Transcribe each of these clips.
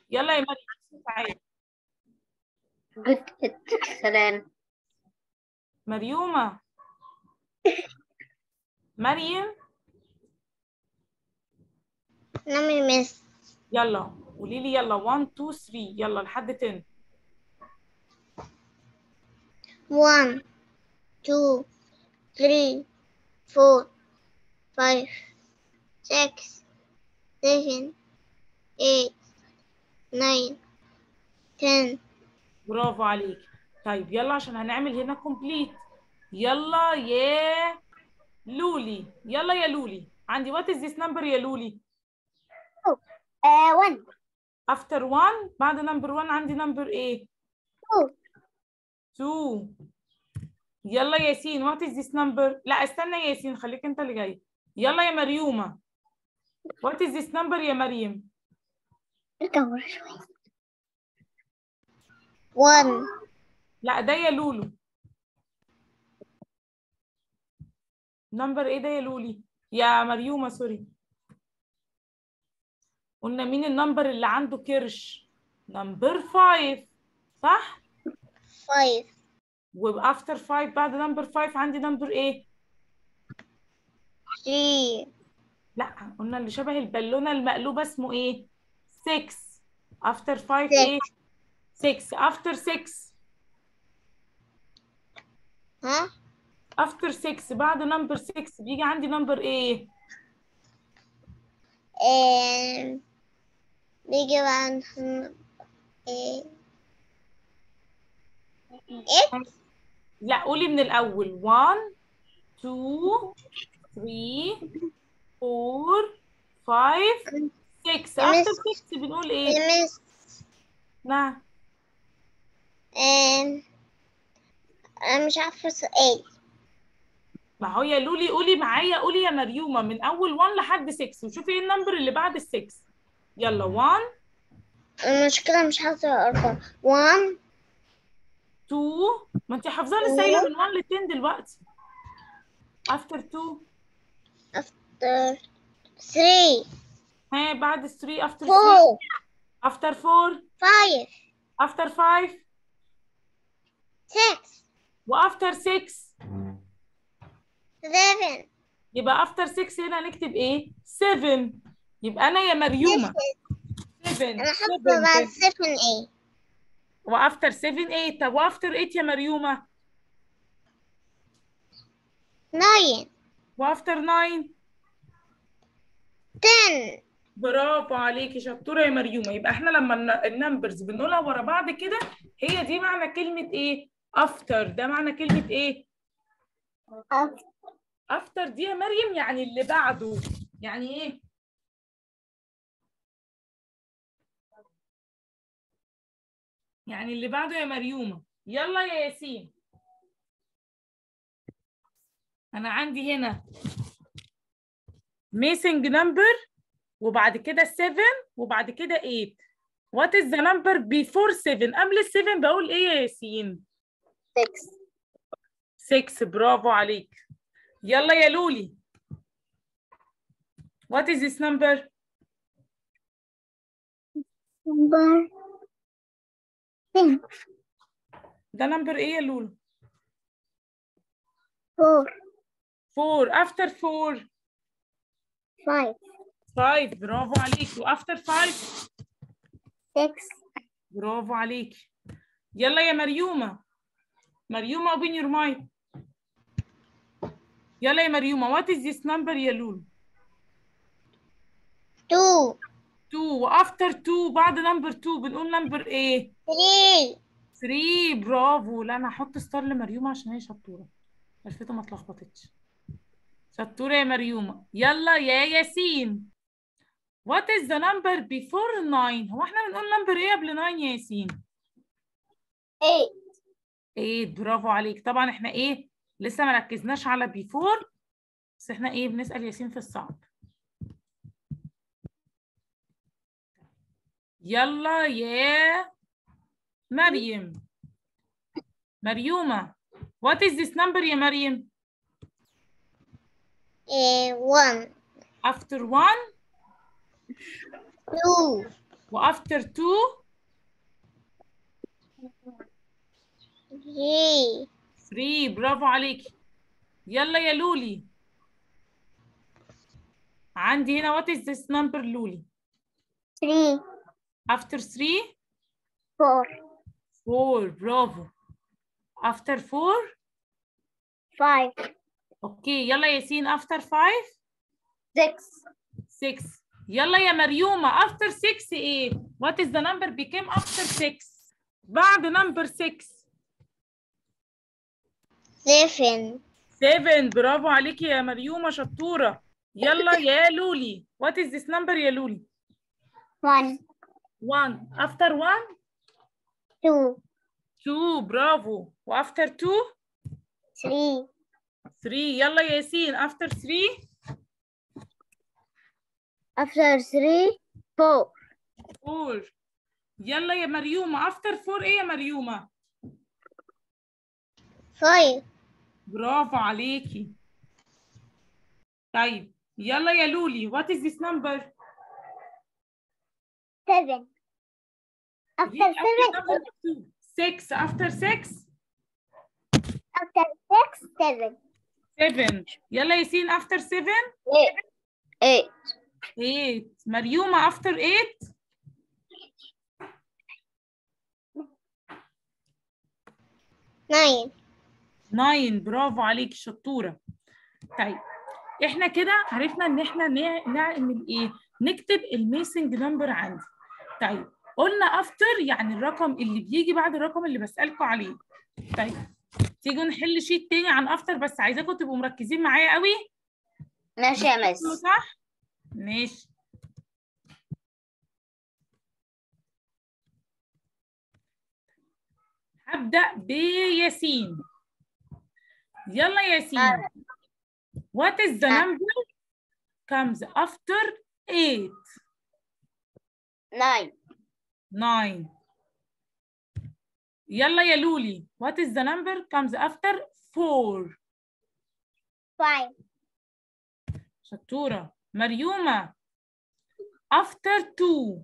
يلا يا مريم تعالي Good. Excellent. مريومة مريم نعم يا مس يلا قولي لي يلا 1 2 3 يلا لحد 10 one two three four five six seven eight nine ten برافو عليك طيب يلا عشان هنعمل هنا كومبليت يلا يا لولي يلا يا لولي عندي وات از ذيس نمبر يا لولي uh, one افتر 1 بعد نمبر 1 عندي نمبر ايه two 2 يلا يا ياسين وات از ذيس نمبر لا استنى يا ياسين خليك انت اللي جاي يلا يا مريومه وات از ذيس نمبر يا مريم ارجع شوي one لا ده يا لولو نمبر ايه ده يا لولي يا مريومه سوري قلنا مين النمبر اللي عنده كرش نمبر 5 صح five وافتر 5 بعد نمبر 5 عندي نمبر ايه three لا قلنا اللي شبه البالونه المقلوبه اسمه ايه 6 افتر 5 ايه 6 افتر 6 ها افتر 6 بعد نمبر 6 بيجي عندي نمبر ايه and بيجي بعد eh, eight لا قولي من الاول 1 2 3 4 5 6 افتر 6 بنقول ايه miss نعم and أنا مش عارفة سؤال ما هو يا لولي قولي معايا قولي يا مريومه من اول 1 لحد 6 وشوفي ايه النمبر اللي بعد ال 6 يلا 1 المشكلة مش حافظة الأرقام one 2 ما انت حافظه لسه قايله من 1 ل 10 دلوقتي افتر 2 after three ها بعد 3 افتر 3 four افتر 4 five افتر 5 six وافتر 6 seven يبقى افتر 6 هنا نكتب ايه 7 يبقى انا يا مريومه 7 أنا حافظة بعد 7 seven eight وافتر 7 8 طب وافتر 8 يا مريومه nine وافتر 9 ten برافو عليكي شطوره يا مريومه يبقى احنا لما الن- النمبرز بنقولها ورا بعض كده هي دي معنى كلمه ايه افتر ده معنى كلمه ايه افتر دي يا مريم يعني اللي بعده يعني ايه يعني اللي بعده يا مريومه يلا يا ياسين انا عندي هنا missing number وبعد كده 7 وبعد كده 8 what is the number before 7 قبل ال 7 بقول ايه يا ياسين six 6 برافو عليك يلا يا لولي what is this number number ten ده نمبر ايه يا لولو four 4 after 4 five 5 برافو عليك وافتر 5 six برافو عليك يلا يا مريومة مريومة open your mic يلا يا مريومة what is this number يا لولو two 2 وافتر 2 بعد نمبر 2 بنقول نمبر ايه three 3 برافو لا انا هحط ستار لمريومة عشان هي شطورة عرفتها ما اتلخبطتش شطورة يا مريومة يلا يا ياسين what is the number before 9 هو احنا بنقول نمبر ايه قبل 9 يا ياسين eight ايه برافو عليك طبعا احنا ايه لسه ما ركزناش على بيفور بس احنا ايه بنسأل ياسين في الصعب يلا يا مريم مريومة what is this number يا مريم eh, one after 1 two وافتر 2 three, 3 برافو عليكي يلا يا لولي عندي هنا what is this number لولي three, after 3 four, 4 برافو after 4 five, اوكي يلا يا ياسين after 5 six, 6 يلا يا مريومة after 6 ايه what is the number became after 6 بعد number 6 seven, 7 برافو عليكي يا مريومة شطورة يلا يا لولي what is this number يا لولي one, 1 after 1 two, 2 برافو وافتر 2 three, 3 يلا يا ياسين after 3 after three, four, 4 يلا يا مريومة after 4 ايه يا مريومة five, برافو عليكي طيب يلا يا لولي what is this number seven, after Read seven, number two. 6 after 6 after six, seven, 7 يلا ياسين after 7 eight, eight, 8 مريومة after 8 nine, 9 برافو عليكي شطورة طيب احنا كده عرفنا ان احنا نع- نعمل ايه نكتب الميسنج نمبر عندي طيب قلنا افتر يعني الرقم اللي بيجي بعد الرقم اللي بسألكوا عليه طيب تيجوا نحل شيت تاني عن افتر بس عايزاكم تبقوا مركزين معايا قوي ماشي يا كله مس صح ماشي هبدأ بياسين يلا ياسين آه. What is the آه. number comes after 8 nine 9 يلا يا لولي What is the number comes after 4 five, شطورة مريومة after 2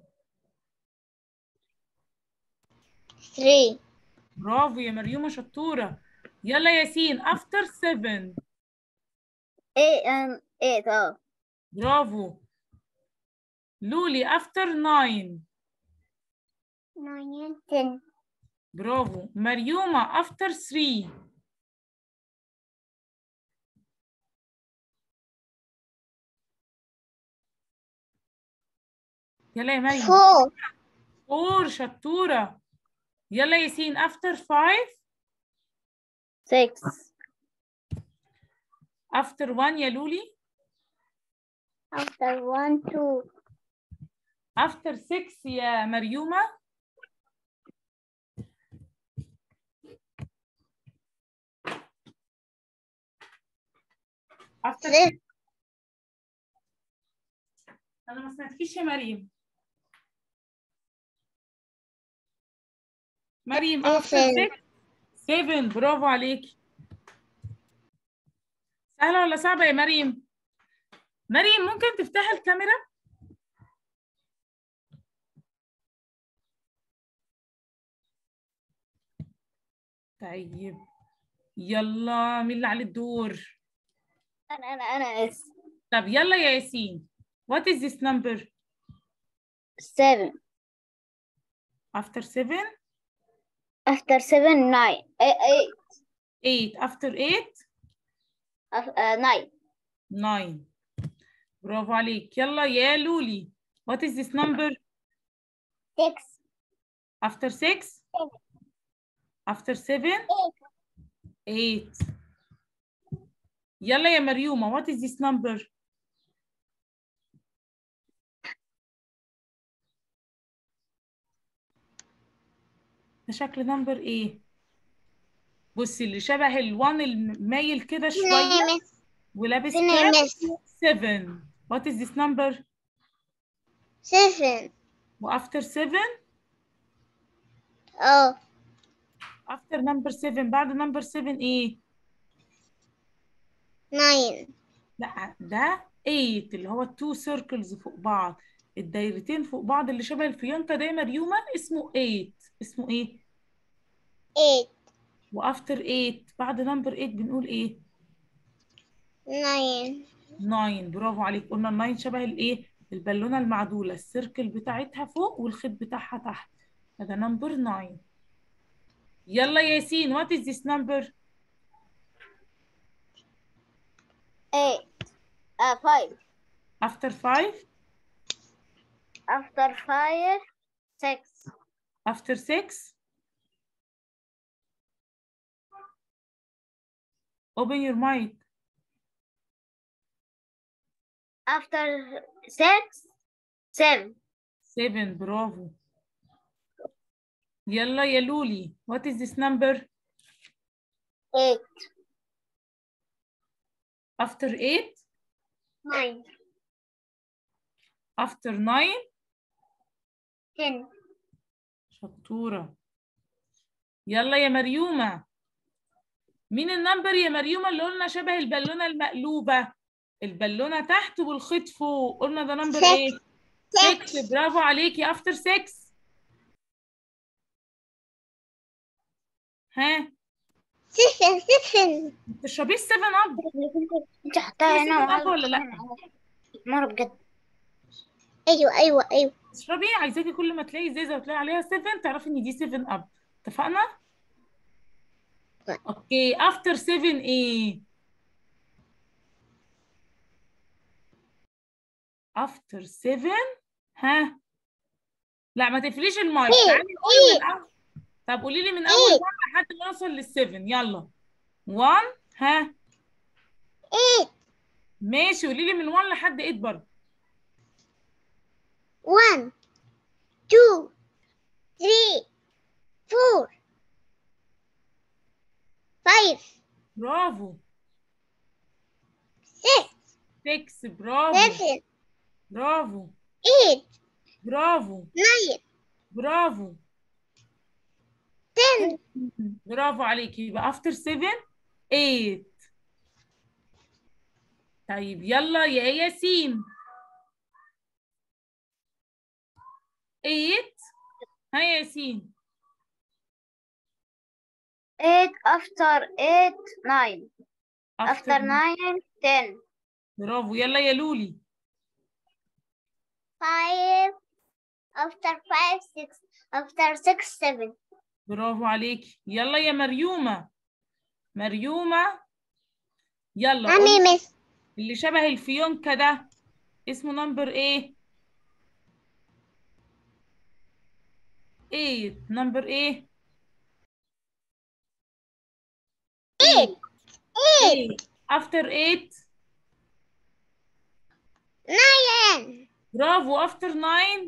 three, برافو يا مريومة شطورة يلا ياسين after 7 eight, um, eight, oh, برافو لولي after 9 nine, ten, برافو مريومة after 3 يلا يا مريم four, 4 شطورة يلا ياسين after 5 six, after 1 يا لولي after one, two, after 6 يا مريومة after six, انا ما سمعتكيش يا مريم مريم after Seven. 6 7 برافو عليكي سهلة ولا صعبة يا مريم؟ مريم ممكن تفتحي الكاميرا؟ طيب يلا مين اللي عليه الدور؟ أنا أنا أنا اس طب يلا يا ياسين What is this number? seven, After 7 after seven, nine, eight, eight, 8 After 8 af- uh, nine, 9 برافو عليك يلا يا لولي What is this number? six, After 6 After 7 eight, 8 يلا يا مريومة What is this number? ده شكل نمبر ايه؟ بصي اللي شبه الوان المايل كده شوية ولابس كاب 7 What is this number? seven, وافter 7 oh, after number 7 بعد number 7 ايه؟ nine, لا ده 8 اللي هو two circles فوق بعض الدايرتين فوق بعض اللي شبه الفيونكة ده يا مريومة اسمه 8 اسمه ايه eight, وافتر 8 بعد نمبر 8 بنقول ايه nine, 9 برافو عليك قلنا ال 9 شبه الايه البالونه المعدوله السيركل بتاعتها فوق والخيط بتاعها تحت هذا نمبر 9 يلا ياسين what is this number eight, uh, five. after 5 After five, six. after 6 open your mic After six, seven. 7 برافو يلا يا لولي what is this number Eight, after 8 nine, after 9 ten. شطورة يلا يا مريومة مين النمبر يا مريومة اللي قلنا شبه البالونة المقلوبة البالونة تحت والخيط فوق قلنا ده نمبر Six. ايه Six. 6 برافو عليكي افتر 6 ها Seven, seven. تشربيش 7 اب انت حطها في هنا seven up ولا لأ؟ مرة بجد ايوه ايوه ايوه تشربي عايزاكي كل ما تلاقي ازازة وتلاقي عليها 7 تعرفي ان دي 7 اب اتفقنا لا. اوكي افتر 7 ايه افتر 7 ها لا ما تقفليش المايك إيه؟ تعالي قولي من إيه؟ اول طب قولي لي من اول إيه؟ 1 لحد ما نوصل لل7 يلا 1 ها eight, ماشي قولي لي من 1 لحد 8 برضه one, two, three, four, five, برافو six, 6 برافو seven, برافو eight, برافو nine, برافو ten, برافو عليكي يبقى افتر 7 8 طيب يلا يا ياسين 8 ها يا ياسين eight after eight, nine. after After nine, ten. برافو يلا يا لولي Five. After five, six. After six, seven. برافو عليكي يلا يا مريومة مريومة يلا قولي مس اللي شبه الفيونكة ده اسمه نمبر ايه 8 نمبر ايه Eight. 8 after 8 Nine. برافو after 9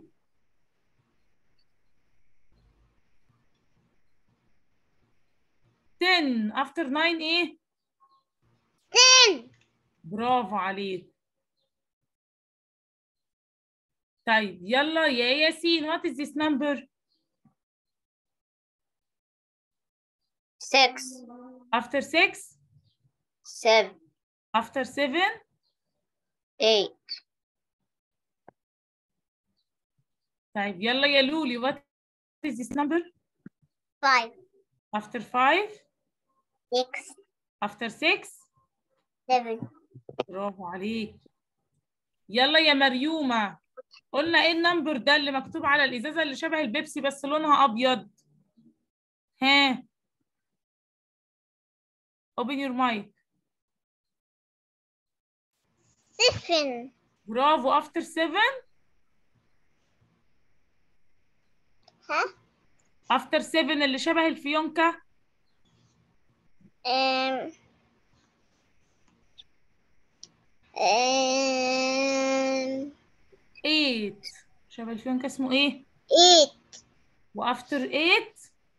10 after 9 ايه Ten. برافو عليك طيب يلا يا ياسين what is this number Six. after 6 Seven. after 7 Eight. طيب يلا يا لولي what is this number Five. after 5 Six. after 6 Seven. برافو عليك يلا يا مريومة قلنا ايه النمبر ده اللي مكتوب على الازازة اللي شبه البيبسي بس لونها ابيض ها open your mic Seven. برافو after 7 ها؟ after 7 اللي شبه الفيونكة Um. Um. 8 شبه الفيونكة اسمه ايه Eight. وافتر 8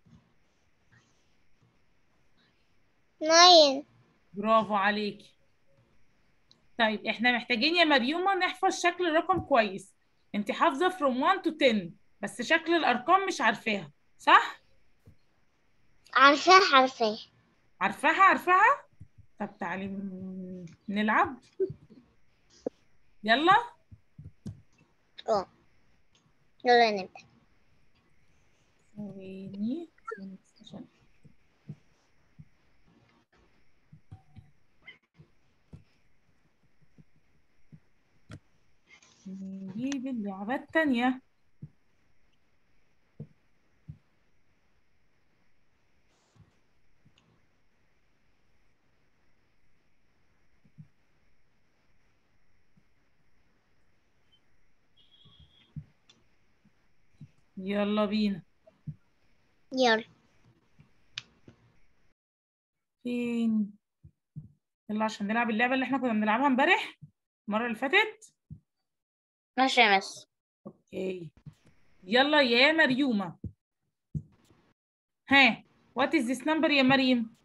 Nine. برافو عليكي طيب احنا محتاجين يا مريومة نحفظ شكل الرقم كويس انت حافظة from 1 to 10 بس شكل الارقام مش عارفاها صح عارفاه عارفاه عارفاها عارفاها طب تعالي ن- نلعب يلا اه يلا نبدأ ثواني ثواني عشان نجيب اللعبة التانية يلا بينا يلا فين يلا عشان نلعب اللعبة اللي احنا كنا بنلعبها امبارح المرة اللي فاتت ماشي يا مس اوكي يلا يا مريومة ها what is this number يا مريم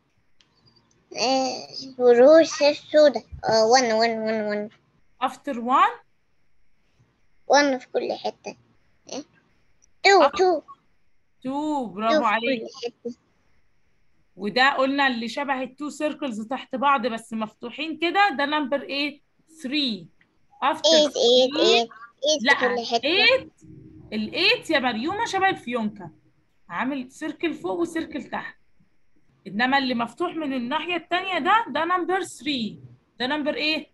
وروس السوداء اه ون ون ون ون after one ون في كل حتة إيه؟ تو آه. تو two تو برافو في عليك كل حتة وده قلنا اللي شبه التو سيركلز تحت بعض بس مفتوحين كده ده نمبر ايه 3 after ايت ايت 3 ايت ايت لا في كل حتة 8 ال8 يا مريومة شبه الفيونكة عامل سيركل فوق وسيركل تحت انما اللي مفتوح من الناحية التانية ده ده نمبر 3 ده نمبر ايه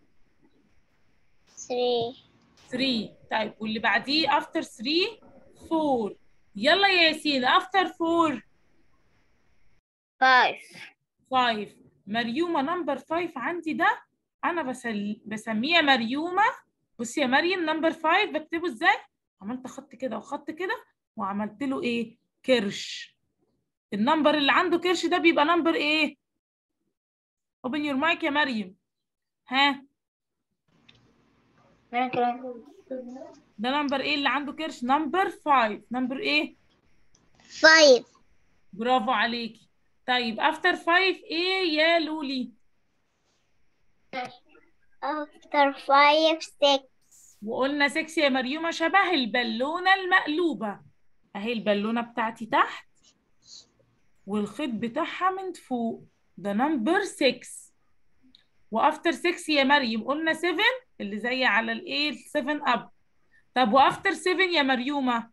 ثري 3 طيب واللي بعديه after 3 4 يلا يا ياسين after 4 فايف 5 مريومة نمبر 5 عندي ده أنا بسل... بسميه مريومة بصي يا مريم نمبر 5 بكتبه إزاي؟ عملت خط كده وخط كده وعملت له إيه؟ كرش النمبر اللي عنده كرش ده بيبقى نمبر إيه؟ open your mic يا مريم ها ده نمبر إيه اللي عنده كرش؟ نمبر 5 نمبر إيه؟ فايف برافو عليكي طيب after 5 إيه يا لولي؟ after five six وقلنا 6 يا مريومة شبه البالونة المقلوبة اهي البالونة بتاعتي تحت والخيط بتاعها من فوق ده نمبر 6 وافتر 6 يا مريم قلنا 7 اللي زي على الايه 7 اب طب وافتر 7 يا مريومة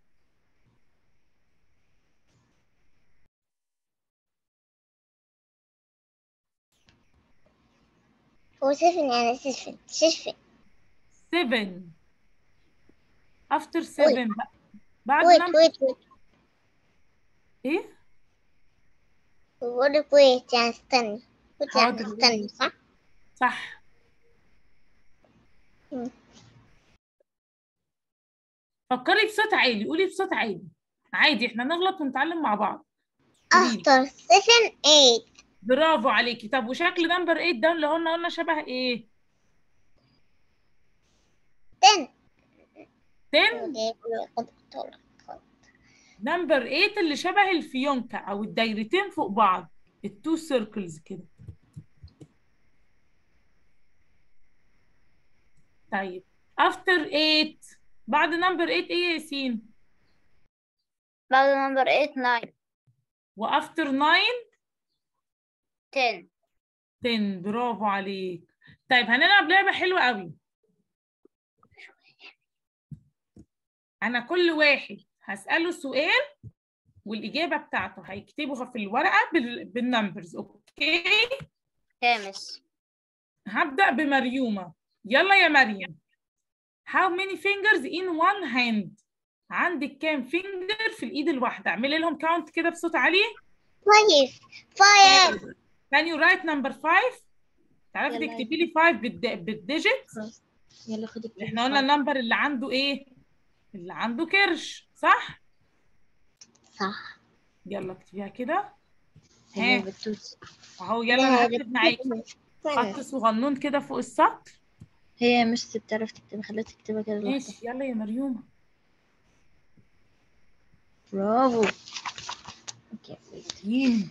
هو سفن يعني سفن سفن 7 افتر 7 بقى بعد ويت نمبر ويت ويت ايه بقولك ويت يعني استني ويت يعني حاضر. استني صح؟ صح مم. فكري بصوت عالي قولي بصوت عالي عادي احنا نغلط ونتعلم مع بعض قوليلي. after seven eight برافو عليكي طب وشكل نمبر 8 ده اللي قلنا قلنا شبه ايه ten 10 نمبر 8 اللي شبه الفيونكة او الدايرتين فوق بعض التو سيركلز كده طيب افتر 8 بعد نمبر 8 ايه يا ياسين بعد number eight nine وافتر 9 ten 10 برافو عليك طيب هنلعب لعبة حلوة قوي أنا كل واحد هسأله سؤال والإجابة بتاعته هيكتبها في الورقة بال... بالنمبرز أوكي خامس هبدأ بمريومة يلا يا مريم How many fingers in one hand عندك كام فينجر في الإيد الواحدة اعملي لهم كاونت كده بصوت عالي five five Can you write number five تعرفي يلا. تكتبي لي 5 بالد... بالديجيت يلا خدي احنا قلنا النمبر اللي عنده ايه اللي عنده كرش صح صح يلا اكتبيها كده هي ها بتوت اهو يلا انا هكتب معاكي خط صغنون كده فوق السطر هي مش بتعرف تكتب خليها تكتبها كده لوحدها ماشي يلا يا مريومة برافو اوكي wait. مين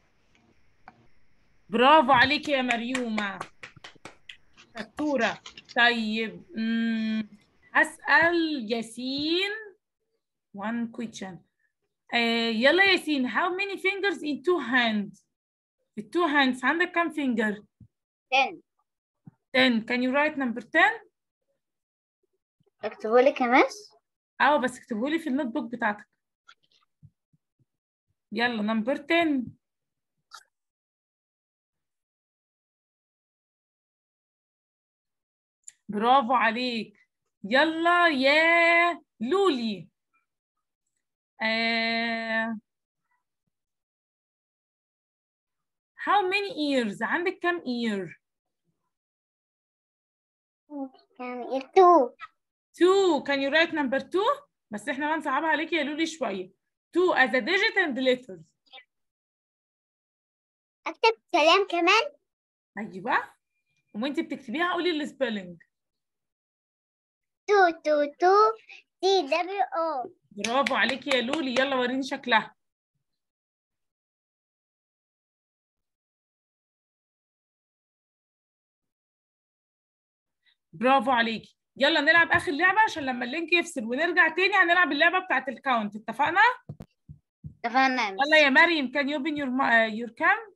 برافو عليكي يا مريومة شطورة طيب مم، هسأل ياسين one question آه يلا ياسين how many fingers in two hands في two hands عندك كم finger ten 10 can you write number 10 اكتبه لك يا مس اه بس اكتبه لي في النوت بوك بتاعتك يلا نمبر 10 برافو عليك يلا يا لولي آه... How many ears عندك كم ear كان two two can you write number two بس احنا بقى نصعبها عليكي يا لولي شوية two as a digit and letters اكتب كلام كمان ايوه وانت بتكتبيها قولي السبيلنج two two two T W O برافو عليكي يا لولي يلا وريني شكلها برافو عليكي يلا نلعب اخر لعبه عشان لما اللينك يفصل ونرجع تاني هنلعب اللعبه بتاعت الكاونت اتفقنا اتفقنا يا مس. يلا يا مريم كان يوبن يور يور كام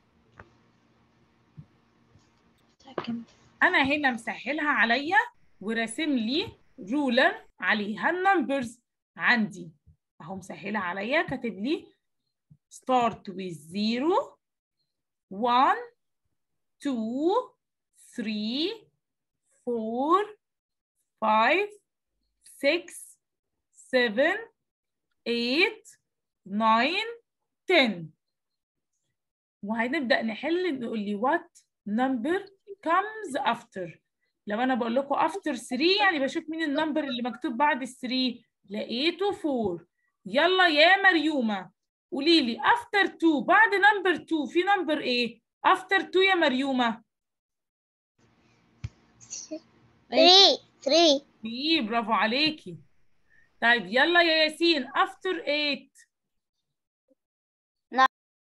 كم انا هنا مسهلها عليا وراسم لي رولر عليها النمبرز عندي اهو مسهلها عليا كاتب لي start with 0 1 2 3 4 5 6 7 8 9 10 وهنبدأ نحل نقول لي what number comes after لو انا بقول لكم after 3 يعني بشوف مين النمبر اللي مكتوب بعد ال 3 لقيته 4 يلا يا مريومه قولي لي after 2 بعد نمبر 2 في نمبر ايه after 2 يا مريومه three three في برافو عليكي طيب يلا يا ياسين after 8 نعم.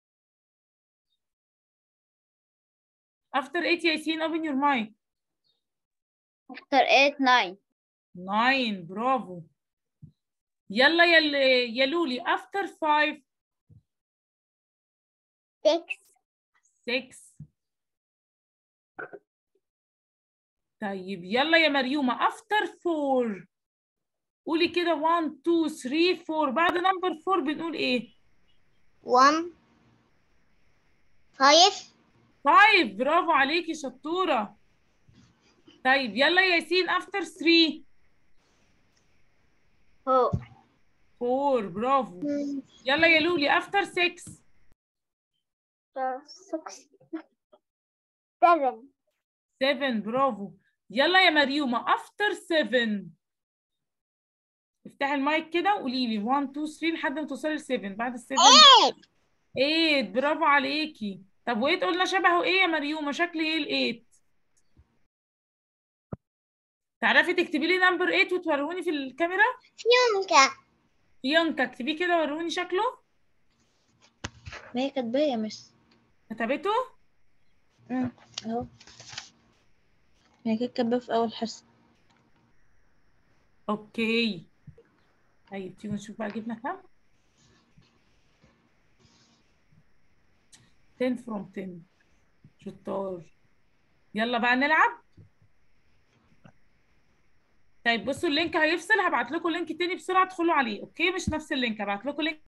after 8 يا ياسين open your mic after 8 9 9 برافو يلا يا ل- يا لولي after 5 six 6 طيب يلا يا مريومة after 4 قولي كده 1 2 3 4 بعد نمبر 4 بنقول ايه؟ one five 5 برافو عليكي شطورة طيب يلا يا ياسين after 3 4 4 برافو يلا يا لولي after 6 six seven 7 برافو يلا يا مريومة after 7 افتحي المايك كده وقولي لي 1 2 3 لحد ما توصلي ل 7 بعد ال 7 8 برافو عليكي طب و8 قلنا شبهه ايه يا مريومة شكل ايه ال 8 تعرفي تكتبي لي نمبر 8 وتوروني في الكاميرا يونكا يونكا اكتبيه كده وروني شكله ما هي كاتباه يا مس كتبته أمم، اهو هي كانت كاتباه في اول حصة اوكي طيب تيجي نشوف بقى جبنا كام 10 from 10 شطار يلا بقى نلعب طيب بصوا اللينك هيفصل هبعت لكم لينك تاني بسرعة ادخلوا عليه اوكي مش نفس اللينك هبعت لكم لينك